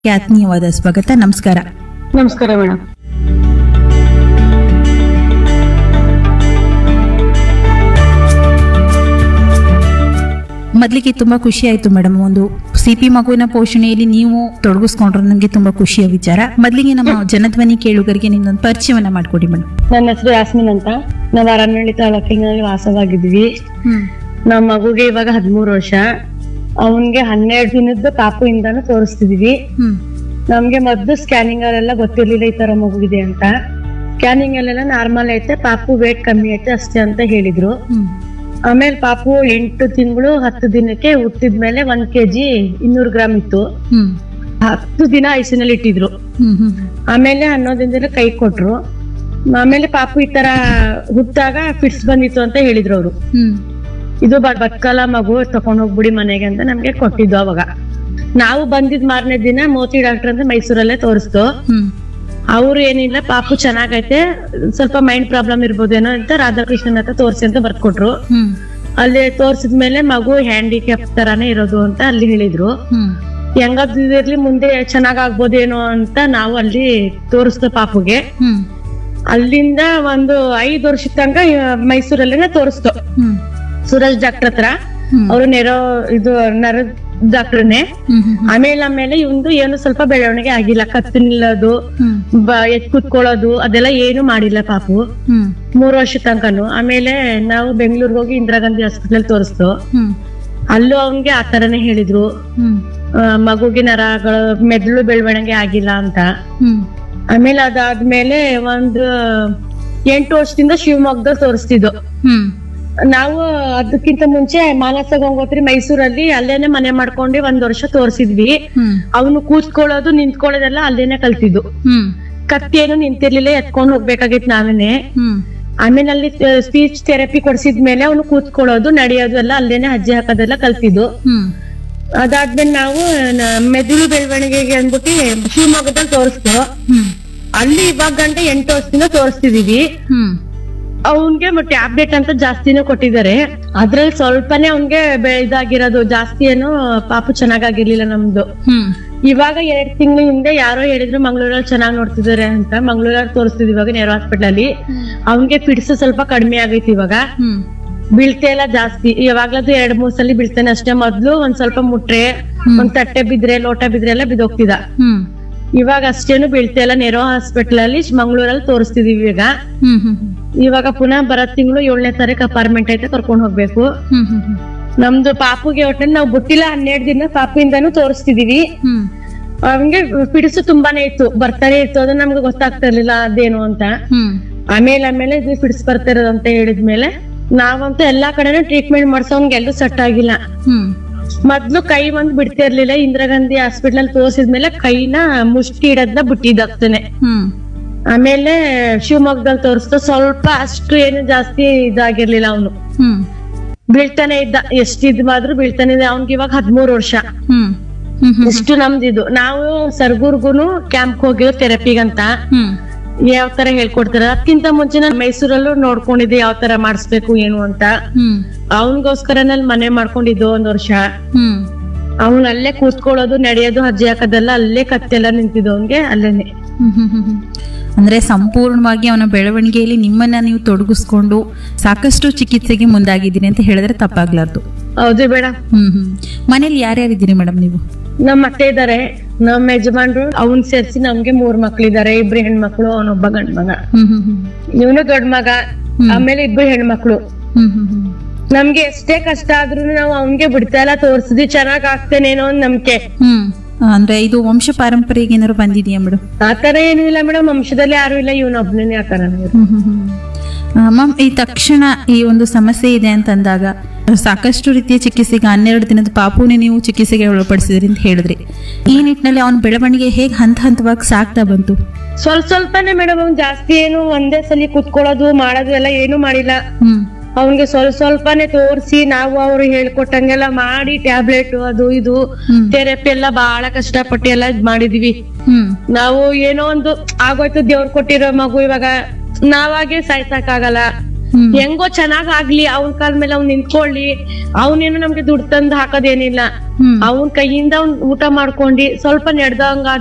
ಆತ್ಮೀಯವಾದ ಸ್ವಾಗತ ನಮಸ್ಕಾರ ನಮಸ್ಕಾರ ಮೇಡಮ್ ಮೊದಲಿಗೆ ತುಂಬಾ ಖುಷಿ ಆಯ್ತು ಮೇಡಮ್ ಒಂದು ಸಿಪಿ ಮಗುವಿನ ಪೋಷಣೆಯಲ್ಲಿ ನೀವು ತೊಡಗಿಸ್ಕೊಂಡ್ರೆ ನನಗೆ ತುಂಬಾ ಖುಷಿಯ ವಿಚಾರ ಮೊದಲಿಗೆ ನಮ್ಮ ಜನಧ್ವನಿ ಕೇಳುಗರಿಗೆ ನಿಮ್ದೊಂದು ಪರಿಚಯವನ್ನ ಮಾಡ್ಕೊಡಿ ಮೇಡಮ್ ನನ್ನ ಹೆಸರು ಯಾಸ್ಮಿನ್ ಅಂತ ನಾವು ಅರಣ್ಯಳ್ಳಿ ತಾಲೂಕಿನಲ್ಲಿ ವಾಸವಾಗಿದ್ವಿ ಹ್ಮ್ ನಮ್ಮ ಮಗುಗೆ ಇವಾಗ ಹದಿಮೂರು ವರ್ಷ ಅವನ್ಗೆ ಹನ್ನೆರಡು ದಿನದ ಪಾಪು ಇಂದಾನು ತೋರಿಸ್ತಿದೀವಿ ಹ್ಮ್ ನಮ್ಗೆ ಮೊದ್ಲು ಸ್ಕ್ಯಾನಿಂಗ್ ಅಲ್ಲೆಲ್ಲ ಗೊತ್ತಿರ್ಲಿಲ್ಲ ಈ ತರ ಮಗುಗಿದೆ ಅಂತ ಸ್ಕ್ಯಾನಿಂಗ್ ಅಲ್ಲೆಲ್ಲ ನಾರ್ಮಲ್ ಐತೆ ಪಾಪು ವೇಟ್ ಕಮ್ಮಿ ಐತೆ ಅಷ್ಟೇ ಅಂತ ಹೇಳಿದ್ರು ಹ್ಮ್ ಆಮೇಲೆ ಪಾಪು ಎಂಟು ತಿಂಗಳು ಹತ್ತು ದಿನಕ್ಕೆ ಹುಟ್ಟಿದ್ಮೇಲೆ ಒಂದ್ ಕೆಜಿ ಇನ್ನೂರು ಗ್ರಾಮ್ ಇತ್ತು ಹ್ಮ್ ಹತ್ತು ದಿನ ಐಸಿನಲ್ಲಿ ಇಟ್ಟಿದ್ರು ಹ್ಮ್ ಹ್ಮ್ ಆಮೇಲೆ ಹನ್ನೊಂದಿನ ಕೈ ಕೊಟ್ರು ಆಮೇಲೆ ಪಾಪು ಈ ತರ ಹುಟ್ಟಾಗ ಫಿಟ್ಸ್ ಬಂದಿತ್ತು ಅಂತ ಹೇಳಿದ್ರು ಅವರು ಹ್ಮ್ ಇದು ಬ- ಬತ್ಕಲ ಮಗು ತಕೊಂಡ್ ಹೋಗ್ಬಿಡಿ ಮನೆಗೆ ಅಂತ ನಮ್ಗೆ ಕೊಟ್ಟಿದ್ದು ಅವಾಗ ನಾವು ಬಂದಿದ್ ಮಾರನೇ ದಿನ ಮೋತಿ ಡಾಕ್ಟರ್ ಅಂತ ಮೈಸೂರಲ್ಲೇ ತೋರಿಸ್ತು ಹ್ಮ್ ಅವ್ರು ಏನಿಲ್ಲ ಪಾಪು ಚೆನ್ನಾಗೈತೆ ಸ್ವಲ್ಪ ಮೈಂಡ್ ಪ್ರಾಬ್ಲಮ್ ಇರ್ಬೋದೇನೋ ಅಂತ ರಾಧಾಕೃಷ್ಣನ್ ಹತ್ರ ತೋರಿಸಿ ಅಂತ ಬರ್ಕೊಟ್ರು ಹ್ಮ್ ಅಲ್ಲಿ ತೋರ್ಸಿದ್ಮೇಲೆ ಮಗು ಹ್ಯಾಂಡಿಕ್ಯಾಪ್ ತರಾನೇ ಇರೋದು ಅಂತ ಅಲ್ಲಿ ಹೇಳಿದ್ರು ಹ್ಮ್ ಹೆಂಗದಿರ್ಲಿ ಮುಂದೆ ಚೆನ್ನಾಗ್ ಆಗ್ಬೋದೇನೋ ಅಂತ ನಾವು ಅಲ್ಲಿ ತೋರಿಸ್ದ ಪಾಪುಗೆ ಹ್ಮ್ ಅಲ್ಲಿಂದ ಒಂದು ಐದು ವರ್ಷದ ತನಕ ಮೈಸೂರಲ್ಲೇನೆ ತೋರಿಸ್ತು ಹ್ಮ್ ಸೂರಜ್ ಡಾಕ್ಟರ್ ಹತ್ರ ಹ್ಮ್ ಅವರು ನೆರೋ ಇದು ನರ ಡಾಕ್ಟರ್ನೇ ಹ್ಮ್ ಹ್ಮ್ ಆಮೇಲೆ ಆಮೇಲೆ ಇವಂದು ಏನು ಸ್ವಲ್ಪ ಬೆಳವಣಿಗೆ ಆಗಿಲ್ಲ ಕತ್ತು ನಿಲ್ಲೋದು ಹ್ಮ್ ಬ- ಎತ್ ಕುತ್ಕೊಳ್ಳೋದು ಅದೆಲ್ಲ ಏನು ಮಾಡಿಲ್ಲ ಪಾಪು ಹ್ಮ್ ಮೂರು ವರ್ಷ ತನಕನು ಆಮೇಲೆ ನಾವು ಬೆಂಗಳೂರಿಗೆ ಹೋಗಿ ಇಂದಿರಾ ಗಾಂಧಿ ಹಾಸ್ಪಿಟಲ್ ತೋರಿಸ್ತು ಹ್ಮ್ ಅಲ್ಲೂ ಅವನ್ಗೆ ಆ ತರನೇ ಹೇಳಿದ್ರು ಹ್ಮ್ ಆ, ಮಗುಗೆ ನರಗಳು ಮೆದುಳು ಬೆಳವಣಿಗೆ ಆಗಿಲ್ಲ ಅಂತ ಹ್ಮ್ ಆಮೇಲೆ ಅದಾದ್ಮೇಲೆ ಒಂದು ಎಂಟು ವರ್ಷದಿಂದ ಶಿವಮೊಗ್ಗದಲ್ಲಿ ತೋರಿಸ್ತಿದ್ದು ಹ್ಮ್ ನಾವು ಅದಕ್ಕಿಂತ ಮುಂಚೆ ಮಾನಸ ಗಂಗೋತ್ರಿ ಮೈಸೂರಲ್ಲಿ ಅಲ್ಲೇನೆ ಮನೆ ಮಾಡ್ಕೊಂಡು ಒಂದ್ ವರ್ಷ ತೋರಿಸಿದ್ವಿ ಹ್ಮ್ ಅವನು ಕೂತ್ಕೊಳ್ಳೋದು ನಿಂತ್ಕೊಳ್ಳೋದೆಲ್ಲ ಅಲ್ಲೇನೆ ಕಲ್ತಿದ್ದು ಹ್ಮ್ ಕತ್ತೇನು ನಿಂತಿರ್ಲಿಲ್ಲ ಎತ್ಕೊಂಡ್ ಹೋಗ್ಬೇಕಾಗಿತ್ತು ನಾವೇನೆ ಹ್ಮ್ ಆಮೇಲೆ ಅಲ್ಲಿ ಸ್ಪೀಚ್ ಥೆರಪಿ ಕೊಡ್ಸಿದ್ಮೇಲೆ ಅವನು ಕೂತ್ಕೊಳ್ಳೋದು ನಡೆಯೋದು ಎಲ್ಲ ಅಲ್ಲೇನೆ ಅಜ್ಜಿ ಹಾಕೋದೆಲ್ಲ ಕಲ್ತಿದ್ದು ಹ್ಮ್ ಅದಾದ್ಮೇಲೆ ನಾವು ನ- ಮೆದುಳು ಬೆಳವಣಿಗೆಗೆ ಅಂದ್ಬಿಟ್ಟು ಶಿವಮೊಗ್ಗದಲ್ಲಿ ತೋರಿಸ್ತು ಹ್ಮ್ ಅಲ್ಲಿ ಇವಾಗ ಗಂಟ ಎಂಟು ವರ್ಷದಿಂದ ತೋರಿಸ್ತಿದೀವಿ ಹ್ಮ್ ಅವನ್ಗೆ ಟ್ಯಾಬ್ಲೆಟ್ ಅಂತ ಜಾಸ್ತಿನೂ ಕೊಟ್ಟಿದ್ದಾರೆ ಅದ್ರಲ್ಲಿ ಸ್ವಲ್ಪನೇ ಅವನ್ಗೆ ಬೆ- ಇದಾಗಿರೋದು ಜಾಸ್ತಿ ಏನು ಪಾಪು ಚೆನ್ನಾಗಾಗಿರ್ಲಿಲ್ಲ ನಮ್ದು ಹ್ಮ್ ಇವಾಗ ಎರಡ್ ತಿಂಗಳ ಹಿಂದೆ ಯಾರೋ ಹೇಳಿದ್ರು ಮಂಗಳೂರಲ್ಲಿ ಚೆನ್ನಾಗಿ ನೋಡ್ತಿದ್ದಾರೆ ಅಂತ ಮಂಗಳೂರಲ್ಲಿ ತೋರಿಸ್ತಿದ್ವಿ ಇವಾಗ ನೆಹರು ಹಾಸ್ಪಿಟಲ್ ಅಲ್ಲಿ ಅವನ್ಗೆ ಫಿಟ್ಸ್ ಸ್ವಲ್ಪ ಕಡಿಮೆ ಆಗೈತಿ ಇವಾಗ ಹ್ಮ್ ಬೀಳ್ತೆ ಎಲ್ಲ ಜಾಸ್ತಿ ಯಾವಾಗ್ಲದು ಎರಡ್ ಮೂರ್ ಸಲ ಬೀಳ್ತಾನೆ ಅಷ್ಟೇ ಮೊದ್ಲು ಒಂದ್ ಸ್ವಲ್ಪ ಮುಟ್ರೆ ಒಂದ್ ತಟ್ಟೆ ಬಿದ್ರೆ ಲೋಟ ಬಿದ್ರೆ ಎಲ್ಲ ಬಿದ್ದೋಗ್ತಿದ ಹ್ಮ್ ಇವಾಗ ಅಷ್ಟೇನು ಬೀಳ್ತಾ ಇಲ್ಲ ನೆರೋ ಹಾಸ್ಪಿಟಲ್ ಅಲ್ಲಿ ಮಂಗಳೂರಲ್ಲಿ ತೋರಿಸ್ತಿದೀವಿ ಈಗ ಹ್ಮ್ ಹ್ಮ್ ಇವಾಗ ಪುನಃ ಬರೋ ತಿಂಗಳು ಏಳನೇ ತಾರೀಕು ಅಪಾರ್ಟ್ಮೆಂಟ್ ಐತೆ ಕರ್ಕೊಂಡ್ ಹೋಗ್ಬೇಕು ಹ್ಮ್ ಹ್ಮ್ ಹ್ಮ್ ನಮ್ದು ಪಾಪುಗೆ ಒಟ್ಟಿನ ನಾವು ಬಿಟ್ಟಿಲ್ಲ ಹನ್ನೆರಡು ದಿನ ಪಾಪಿಂದಾನು ತೋರಿಸ್ತಿದೀವಿ ಹ್ಮ್ ಅವನ್ಗೆ ಪಿಡಿಸು ತುಂಬಾನೇ ಇತ್ತು ಬರ್ತಾನೆ ಇತ್ತು ಅದು ನಮ್ಗೆ ಗೊತ್ತಾಗ್ತಾ ಇರ್ಲಿಲ್ಲ ಅದೇನು ಅಂತ ಹ್ಮ್ ಆಮೇಲೆ ಆಮೇಲೆ ಇದು ಫಿಡ್ಸ್ ಬರ್ತಾ ಇರೋದು ಅಂತ ಹೇಳಿದ್ಮೇಲೆ ನಾವಂತೂ ಎಲ್ಲಾ ಕಡೆನೂ ಟ್ರೀಟ್ಮೆಂಟ್ ಮಾಡ್ಸೋನ್ಗೆ ಎಲ್ಲೂ ಸೆಟ್ ಆಗಿಲ್ಲ ಹ್ಮ್ ಮೊದ್ಲು ಕೈ ಒಂದ್ ಬಿಡ್ತಾ ಇರ್ಲಿಲ್ಲ ಇಂದಿರಾ ಗಾಂಧಿ ಹಾಸ್ಪಿಟಲ್ ಅಲ್ಲಿ ತೋರ್ಸಿದ್ಮೇಲೆ ಕೈನ ಮುಷ್ಟಿ ಇಡೋದ್ನ ಬಿಟ್ಟಿದ್ದಾಗ್ತಾನೆ ಹ್ಮ್ ಆಮೇಲೆ ಶಿವಮೊಗ್ಗದಲ್ಲಿ ತೋರಿಸ್ತು ಸ್ವಲ್ಪ ಅಷ್ಟು ಏನು ಜಾಸ್ತಿ ಇದಾಗಿರ್ಲಿಲ್ಲ ಅವನು ಹ್ಮ್ ಬೀಳ್ತಾನೆ ಇದ್ದ ಎಷ್ಟ್ ಇದ್ ಮಾದ್ರು ಬೀಳ್ತಾನೆ ಇದ್ದ ಅವ್ನ್ಗೆ ಇವಾಗ ಹದ್ಮೂರು ವರ್ಷ ಹ್ಮ್ ಹ್ಮ್ ಹ್ಮ್ ಎಷ್ಟು ನಮ್ದಿದು ನಾವು ಸರ್ಗೂರ್ಗುನು ಕ್ಯಾಂಪ್ ಹೋಗಿರೋ ಥೆರಪಿಗಂತ ಹ್ಮ್ ಯಾವ ತರ ಹೇಳ್ಕೊಡ್ತಾರೆ ಅದಕ್ಕಿಂತ ಮುಂಚೆ ನಾನು ಮೈಸೂರಲ್ಲೂ ನೋಡ್ಕೊಂಡಿದ್ದೆ ಯಾವ ತರ ಮಾಡಿಸ್ಬೇಕು ಏನು ಅಂತ ಹ್ಮ್ ಅವನಿಗೋಸ್ಕರನಲ್ಲಿ ಮನೆ ಮಾಡ್ಕೊಂಡಿದ್ದು ಒಂದ್ ವರ್ಷ ಹ್ಮ್ ಅವನ್ ಅಲ್ಲೇ ಕೂತ್ಕೊಳ್ಳೋದು ನಡೆಯೋದು ಅಜ್ಜಿ ಹಾಕೋದೆಲ್ಲ ಅಲ್ಲೇ ಕತ್ತೆಲ್ಲ ನಿಂತಿದ್ದು ಅವನ್ಗೆ ಅಲ್ಲೇನೆ ಹ್ಮ್ ಹ್ಮ್ ಹ್ಮ್ ಹ್ಮ್. ಅಂದ್ರೆ ಸಂಪೂರ್ಣವಾಗಿ ಅವನ ಬೆಳವಣಿಗೆಯಲ್ಲಿ ನಿಮ್ಮನ್ನ ನೀವು ತೊಡಗಿಸ್ಕೊಂಡು ಸಾಕಷ್ಟು ಚಿಕಿತ್ಸೆಗೆ ಮುಂದಾಗಿದ್ದೀರಿ ಅಂತ ಹೇಳಿದ್ರೆ ತಪ್ಪಾಗ್ಲಾರ್ದು ಹೌದು ಬೇಡ ಹ್ಮ್ ಹ್ಮ್ ಮನೇಲಿ ಯಾರ್ಯಾರಿದ್ದೀರಿ ಮೇಡಮ್ ನೀವು ನಮ್ ಅತ್ತೆ ಇದಾರೆ ನಮ್ ಯಜಮಾನ್ರು ಅವನ್ ಸೇರ್ಸಿ ನಮ್ಗೆ ಮೂರ್ ಮಕ್ಳಿದಾರೆ ಇಬ್ರು ಹೆಣ್ಮಕ್ಳು ಅವನೊಬ್ಬ ಗಂಡ್ ಮಗ ಹ್ಮ್ ಹ್ಮ್ ಹ್ಮ್ ಇವನು ದೊಡ್ಡ ಮಗ ಆಮೇಲೆ ಇಬ್ರು ಹೆಣ್ಮಕ್ಳು ಹ್ಮ್ ಹ್ಮ್ ಹ್ಮ್ ನಮ್ಗೆ ಎಷ್ಟೇ ಕಷ್ಟ ಆದ್ರೂ ನಾವು ಅವನ್ಗೆ ಬಿಡ್ತಾ ಇಲ್ಲ ತೋರ್ಸಿದ್ವಿ ಚೆನ್ನಾಗ್ ಆಗ್ತೇನೇನೋ ಒಂದ್ ನಂಬಿಕೆ ಹ್ಮ್ ಅಂದ್ರೆ ಇದು ವಂಶ ಪಾರಂಪರೆಗೆ ಏನಾದ್ರು ಬಂದಿದೆಯಾ ಮೇಡಮ್ ಆತರ ಏನು ಇಲ್ಲ ಮೇಡಮ್ ವಂಶದಲ್ಲಿ ಯಾರು ಇಲ್ಲ ಇವನೊಬ್ನೇ ಆತರ ಮ್ಯಾಮ್ ಈ ತಕ್ಷಣ ಈ ಒಂದು ಸಮಸ್ಯೆ ಇದೆ ಅಂತಂದಾಗ ಸಾಕಷ್ಟು ರೀತಿಯ ಚಿಕಿತ್ಸೆಗೆ ಹನ್ನೆರಡು ದಿನದ ಪಾಪುನೇ ನೀವು ಚಿಕಿತ್ಸೆಗೆ ಒಳಪಡಿಸಿದ್ರಿ ಅಂತ ಹೇಳಿದ್ರಿ ಈ ನಿಟ್ಟಿನಲ್ಲಿ ಅವನ ಬೆಳವಣಿಗೆ ಹೇಗೆ ಹಂತ ಹಂತವಾಗಿ ಸಾಗ್ತಾ ಬಂತು ಸ್ವಲ್ಪ ಸ್ವಲ್ಪನೇ ಮೇಡಮ್ ಅವ್ನ್ ಜಾಸ್ತಿ ಏನು ಒಂದೇ ಸಲ ಕುತ್ಕೊಳ್ಳೋದು ಮಾಡೋದು ಎಲ್ಲ ಏನು ಮಾಡಿಲ್ಲ ಹ್ಮ್ ಅವನ್ಗೆ ಸ್ವಲ್ಪ ಸ್ವಲ್ಪನೇ ತೋರಿಸಿ ನಾವು ಅವ್ರು ಹೇಳ್ಕೊಟ್ಟಂಗೆಲ್ಲ ಮಾಡಿ ಟ್ಯಾಬ್ಲೆಟ್ ಅದು ಇದು ಹ್ಮ್. ಥೆರಪಿ ಎಲ್ಲ ಬಹಳ ಕಷ್ಟಪಟ್ಟು ಎಲ್ಲ ಇದ್ ಮಾಡಿದೀವಿ ಹ್ಮ್ ನಾವು ಏನೋ ಒಂದು ಆಗೋಯ್ತು ದೇವ್ರು ಕೊಟ್ಟಿರೋ ಮಗು ಇವಾಗ ನಾವಾಗೆ ಸಾಯ್ಸಕ್ಕಾಗಲ್ಲ ಹ್ಮ್. ಹೆಂಗೋ ಚೆನ್ನಾಗ್ ಆಗ್ಲಿ ಅವ್ನ ಕಾಲ್ ಮೇಲೆ ಅವ್ನ್ ನಿಂತ್ಕೊಳ್ಳಿ ಅವನೇನು ನಮ್ಗೆ ದುಡ್ಡು ತಂದು ಹಾಕೋದೇನಿಲ್ಲ ಹ್ಮ್ ಅವನ್ ಕೈಯಿಂದ ಅವ್ನ್ ಊಟ ಮಾಡ್ಕೊಂಡಿ ಸ್ವಲ್ಪ ನೆಡ್ದಂಗ